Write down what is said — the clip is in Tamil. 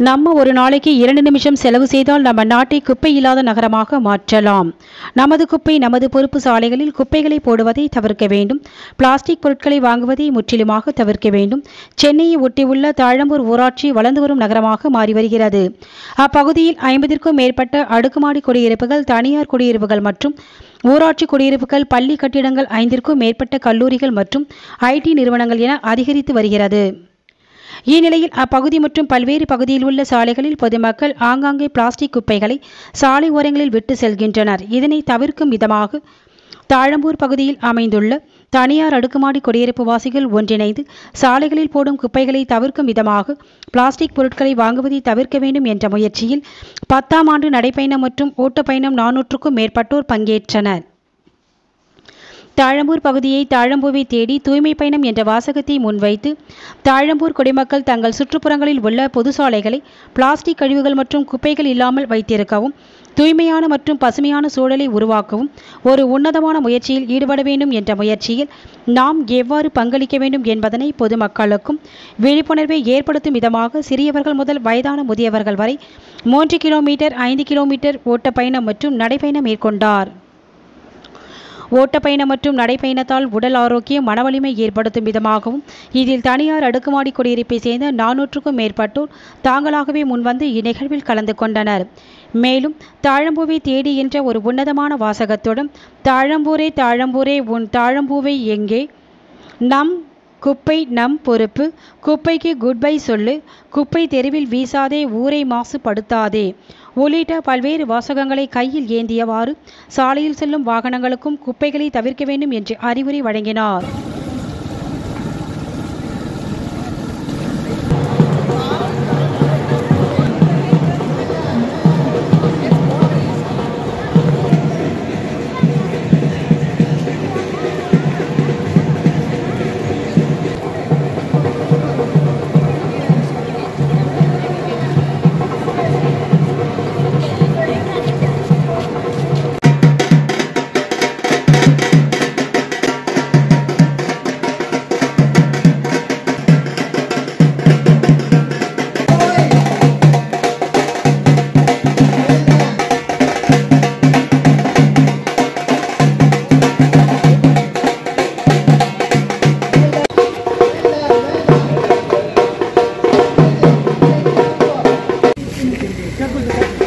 நம்ம ஒரு நாளைக்கு இரண்டு நிமிஷம் செலவு செய்தால் நம்ம நாட்டை குப்பை இல்லாத நகரமாக மாற்றலாம் நமது குப்பை நமது பொறுப்பு சாலைகளில் குப்பைகளை போடுவதை தவிர்க்க வேண்டும் பிளாஸ்டிக் பொருட்களை வாங்குவதை முற்றிலுமாக தவிர்க்க வேண்டும் சென்னையை ஒட்டியுள்ள தாழம்பூர் ஊராட்சி வளர்ந்து வரும் நகரமாக மாறி வருகிறது அப்பகுதியில் ஐம்பதிற்கும் மேற்பட்ட அடுக்குமாடி குடியிருப்புகள் தனியார் குடியிருப்புகள் மற்றும் ஊராட்சி குடியிருப்புகள் பள்ளி கட்டிடங்கள் ஐந்திற்கும் மேற்பட்ட கல்லூரிகள் மற்றும் ஐடி நிறுவனங்கள் என அதிகரித்து வருகிறது இந்நிலையில் அப்பகுதி மற்றும் பல்வேறு பகுதியில் உள்ள சாலைகளில் பொதுமக்கள் ஆங்காங்கே பிளாஸ்டிக் குப்பைகளை சாலை ஓரங்களில் விட்டு செல்கின்றனர் இதனை தவிர்க்கும் விதமாக தாழம்பூர் பகுதியில் அமைந்துள்ள தனியார் அடுக்குமாடி குடியிருப்பு வாசிகள் ஒன்றிணைந்து சாலைகளில் போடும் குப்பைகளை தவிர்க்கும் விதமாக பிளாஸ்டிக் பொருட்களை வாங்குவதை தவிர்க்க வேண்டும் என்ற முயற்சியில் பத்தாம் ஆண்டு நடைப்பயணம் மற்றும் ஓட்டப்பயணம் நானூற்றுக்கும் மேற்பட்டோர் பங்கேற்றனர் தாழம்பூர் பகுதியை தாழம்பூவை தேடி தூய்மை பயணம் என்ற வாசகத்தை முன்வைத்து தாழம்பூர் குடிமக்கள் தங்கள் சுற்றுப்புறங்களில் உள்ள பொது சாலைகளை பிளாஸ்டிக் கழிவுகள் மற்றும் குப்பைகள் இல்லாமல் வைத்திருக்கவும் தூய்மையான மற்றும் பசுமையான சூழலை உருவாக்கவும் ஒரு உன்னதமான முயற்சியில் ஈடுபட வேண்டும் என்ற முயற்சியில் நாம் எவ்வாறு பங்களிக்க வேண்டும் என்பதனை பொதுமக்களுக்கும் விழிப்புணர்வை ஏற்படுத்தும் விதமாக சிறியவர்கள் முதல் வயதான முதியவர்கள் வரை மூன்று கிலோமீட்டர் ஐந்து கிலோமீட்டர் ஓட்டப்பயணம் மற்றும் நடைப்பயணம் மேற்கொண்டார் ஓட்டப்பயணம் மற்றும் நடைப்பயணத்தால் உடல் ஆரோக்கியம் மனவலிமை ஏற்படுத்தும் விதமாகவும் இதில் தனியார் அடுக்குமாடி குடியிருப்பை சேர்ந்த நானூற்றுக்கும் மேற்பட்டோர் தாங்களாகவே முன்வந்து இந்நிகழ்வில் கலந்து கொண்டனர் மேலும் தாழம்பூவை தேடி என்ற ஒரு உன்னதமான வாசகத்துடன் தாழம்பூரே தாழம்பூரே உன் தாழம்பூவை எங்கே நம் குப்பை நம் பொறுப்பு குப்பைக்கு குட் பை சொல்லு குப்பை தெருவில் வீசாதே ஊரை மாசுபடுத்தாதே உள்ளிட்ட பல்வேறு வாசகங்களை கையில் ஏந்தியவாறு சாலையில் செல்லும் வாகனங்களுக்கும் குப்பைகளை தவிர்க்க வேண்டும் என்று அறிவுரை வழங்கினார் Careful,